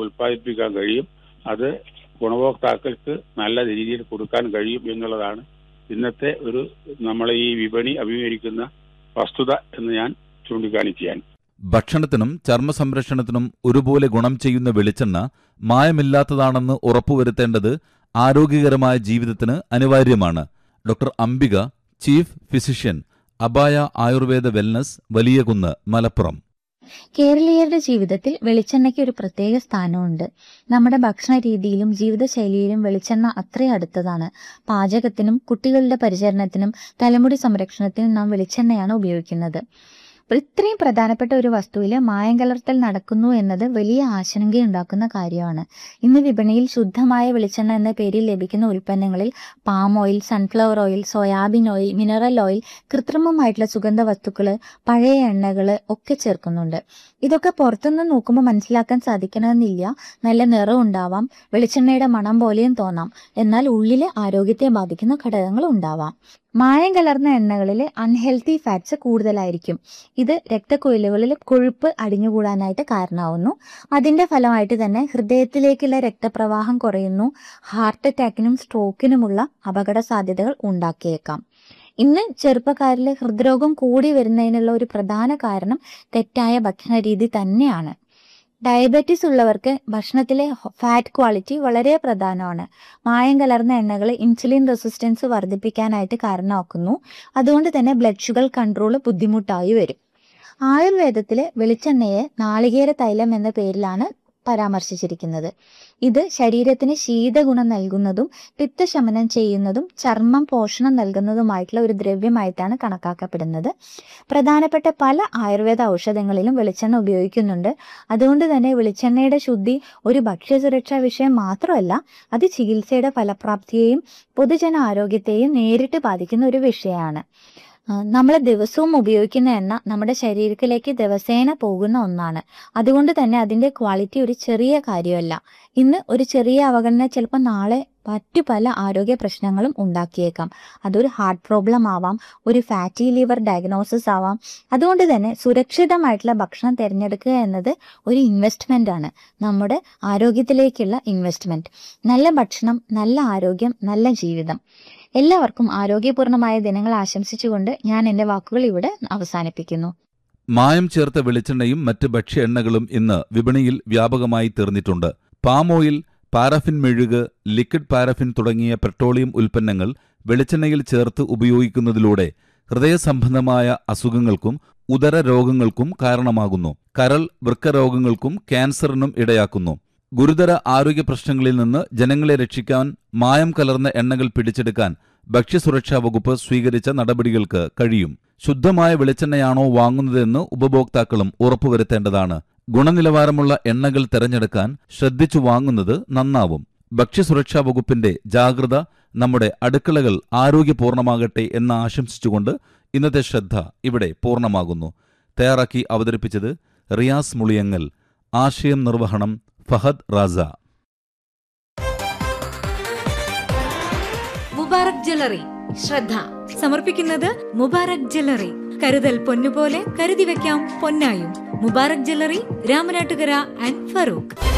ഉൽപ്പാദിപ്പിക്കാൻ കഴിയും അത് ഗുണഭോക്താക്കൾക്ക് നല്ല രീതിയിൽ കൊടുക്കാൻ കഴിയും എന്നുള്ളതാണ് ഇന്നത്തെ ഒരു നമ്മളെ ഈ വിപണി അഭിമുഖീകരിക്കുന്ന വസ്തുത എന്ന് ഞാൻ ചൂണ്ടിക്കാണിക്കുകയാണ് ഭക്ഷണത്തിനും ചർമ്മ സംരക്ഷണത്തിനും ഒരുപോലെ ഗുണം ചെയ്യുന്ന വെളിച്ചെണ്ണ മായമില്ലാത്തതാണെന്ന് ഉറപ്പുവരുത്തേണ്ടത് ആരോഗ്യകരമായ ജീവിതത്തിന് അനിവാര്യമാണ് doctor Ambika chief physician Abhaya Ayurveda wellness Valiyakunnu Malappuram കേരളീയരുടെ ജീവിതത്തിൽ വെളിച്ചെണ്ണയ്ക്ക് ഒരു പ്രത്യേക സ്ഥാനമുണ്ട് നമ്മുടെ ഭക്ഷണ രീതിയിലും ജീവിതശൈലിയിലും വെളിച്ചെണ്ണ അത്രേ അടുത്തതാണ് പാചകത്തിനും കുട്ടികളുടെ പരിചരണത്തിനും തലമുടി സംരക്ഷണത്തിനും നാം വെളിച്ചെണ്ണയാണ് ഉപയോഗിക്കുന്നത് ഇത്രയും പ്രധാനപ്പെട്ട ഒരു വസ്തുവിൽ മായം കലർത്തൽ നടക്കുന്നു എന്നത് വലിയ ആശങ്കയുണ്ടാക്കുന്ന കാര്യമാണ് ഇന്ന് വിപണിയിൽ ശുദ്ധമായ വെളിച്ചെണ്ണ എന്ന പേരിൽ ലഭിക്കുന്ന ഉൽപ്പന്നങ്ങളിൽ palm oil sunflower oil soybean oil mineral oil കൃത്രിമമായിട്ടുള്ള സുഗന്ധ വസ്തുക്കൾ പഴയ എണ്ണകൾ ഒക്കെ ചേർക്കുന്നുണ്ട് ഇതൊക്കെ പുറത്തുനിന്ന് നോക്കുമ്പോൾ മനസ്സിലാക്കാൻ സാധിക്കണമെന്നില്ല നല്ല നിറം ഉണ്ടാവാം വെളിച്ചെണ്ണയുടെ മണം പോലെയും തോന്നാം എന്നാൽ ഉള്ളിലെ ആരോഗ്യത്തെ ബാധിക്കുന്ന ഘടകങ്ങൾ ഉണ്ടാവാം മായം കലർന്ന എണ്ണകളിൽ അൺഹെൽത്തി ഫാറ്റ്സ് കൂടുതലായിരിക്കും ഇത് രക്തക്കൊയിലുകളിൽ കൊഴുപ്പ് അടിഞ്ഞുകൂടാനായിട്ട് കാരണമാവുന്നു അതിന്റെ ഫലമായിട്ട് തന്നെ ഹൃദയത്തിലേക്കുള്ള രക്തപ്രവാഹം കുറയുന്നു ഹാർട്ട് അറ്റാക്കിനും സ്ട്രോക്കിനുമുള്ള അപകട സാധ്യതകൾ ഉണ്ടാക്കിയേക്കാം ഇന്ന് ചെറുപ്പക്കാരിൽ ഹൃദ്രോഗം കൂടി വരുന്നതിനുള്ള ഒരു പ്രധാന കാരണം തെറ്റായ ഭക്ഷണ രീതി തന്നെയാണ് ഡയബറ്റീസ് ഉള്ളവർക്ക് ഭക്ഷണത്തിലെ ഫാറ്റ് ക്വാളിറ്റി വളരെ പ്രധാനമാണ് മായം കലർന്ന എണ്ണകൾ ഇൻസുലിൻ റെസിസ്റ്റൻസ് വർദ്ധിപ്പിക്കാനായിട്ട് കാരണമാക്കുന്നു അതുകൊണ്ട് തന്നെ ബ്ലഡ് ഷുഗർ കൺട്രോൾ ബുദ്ധിമുട്ടായി വരും ആയുർവേദത്തിലെ വെളിച്ചെണ്ണയെ നാളികേര തൈലം എന്ന പേരിലാണ് പരാമർശിച്ചിരിക്കുന്നത് ഇത് ശരീരത്തിന് ശീതഗുണം നൽകുന്നതും പിത്തശമനം ചെയ്യുന്നതും ചർമ്മം പോഷണം നൽകുന്നതുമായിട്ടുള്ള ഒരു ദ്രവ്യമായിട്ടാണ് കണക്കാക്കപ്പെടുന്നത് പ്രധാനപ്പെട്ട പല ആയുർവേദ ഔഷധങ്ങളിലും വെളിച്ചെണ്ണ ഉപയോഗിക്കുന്നുണ്ട് അതുകൊണ്ട് തന്നെ വെളിച്ചെണ്ണയുടെ ശുദ്ധി ഒരു ഭക്ഷ്യസുരക്ഷാ വിഷയം മാത്രമല്ല അത് ചികിത്സയുടെ ഫലപ്രാപ്തിയെയും പൊതുജന ആരോഗ്യത്തെയും നേരിട്ട് ബാധിക്കുന്ന ഒരു വിഷയമാണ് നമ്മൾ ദിവസവും ഉപയോഗിക്കുന്ന എണ്ണ നമ്മുടെ ശരീരത്തിലേക്ക് ദിവസേന പോകുന്ന ഒന്നാണ് അതുകൊണ്ട് തന്നെ അതിന്റെ ക്വാളിറ്റി ഒരു ചെറിയ കാര്യമല്ല ഇന്ന് ഒരു ചെറിയ അവഗണന ചിലപ്പോൾ നാളെ മറ്റു പല ആരോഗ്യ പ്രശ്നങ്ങളും ഉണ്ടാക്കിയേക്കാം അതൊരു ഹാർട്ട് പ്രോബ്ലം ആവാം ഒരു ഫാറ്റി ലിവർ ഡയഗ്നോസിസ് ആവാം അതുകൊണ്ട് തന്നെ സുരക്ഷിതമായിട്ടുള്ള ഭക്ഷണം തിരഞ്ഞെടുക്കുക എന്നത് ഒരു ഇൻവെസ്റ്റ്മെന്റ് ആണ് നമ്മുടെ ആരോഗ്യത്തിലേക്കുള്ള ഇൻവെസ്റ്റ്മെന്റ് നല്ല ഭക്ഷണം നല്ല ആരോഗ്യം നല്ല ജീവിതം എല്ലാവർക്കും ആരോഗ്യപൂർണമായ ദിനങ്ങൾ ആശംസിച്ചുകൊണ്ട് ഞാൻ എന്റെ വാക്കുകൾ ഇവിടെ അവസാനിപ്പിക്കുന്നു മായം ചേർത്ത വെളിച്ചെണ്ണയും മറ്റ് ഭക്ഷ്യ എണ്ണകളും ഇന്ന് വിപണിയിൽ വ്യാപകമായി തീർന്നിട്ടുണ്ട് പാം ഓയിൽ പാരഫിൻ മെഴുക് ലിക്വിഡ് പാരഫിൻ തുടങ്ങിയ പെട്രോളിയം ഉൽപ്പന്നങ്ങൾ വെളിച്ചെണ്ണയിൽ ചേർത്ത് ഉപയോഗിക്കുന്നതിലൂടെ ഹൃദയ സംബന്ധമായ അസുഖങ്ങൾക്കും ഉദര രോഗങ്ങൾക്കും കാരണമാകുന്നു കരൾ വൃക്കരോഗങ്ങൾക്കും ക്യാൻസറിനും ഇടയാക്കുന്നു ഗുരുതര ആരോഗ്യ പ്രശ്നങ്ങളിൽ നിന്ന് ജനങ്ങളെ രക്ഷിക്കാൻ മായം കലർന്ന എണ്ണകൾ പിടിച്ചെടുക്കാൻ ഭക്ഷ്യസുരക്ഷാ വകുപ്പ് സ്വീകരിച്ച നടപടികൾക്ക് കഴിയും ശുദ്ധമായ വെളിച്ചെണ്ണയാണോ വാങ്ങുന്നതെന്ന് ഉപഭോക്താക്കളും ഉറപ്പുവരുത്തേണ്ടതാണ് ഗുണനിലവാരമുള്ള എണ്ണകൾ തെരഞ്ഞെടുക്കാൻ ശ്രദ്ധിച്ചു വാങ്ങുന്നത് നന്നാവും ഭക്ഷ്യസുരക്ഷാ വകുപ്പിന്റെ ജാഗ്രത നമ്മുടെ അടുക്കളകൾ ആരോഗ്യപൂർണമാകട്ടെ എന്ന് ആശംസിച്ചുകൊണ്ട് ഇന്നത്തെ ശ്രദ്ധ ഇവിടെ പൂർണ്ണമാകുന്നു തയ്യാറാക്കി അവതരിപ്പിച്ചത് റിയാസ് മുളിയങ്ങൽ ആശയം നിർവഹണം ഫഹദ് റാസ മുബാറക് ജ്വല്ലറി ശ്രദ്ധ സമർപ്പിക്കുന്നത് മുബാറക് ജ്വല്ലറി കരുതൽ പൊന്നുപോലെ കരുതി വെക്കാം പൊന്നായും മുബാറക് ജ്വല്ലറി രാമനാട്ടുകര ആൻഡ് ഫറൂഖ്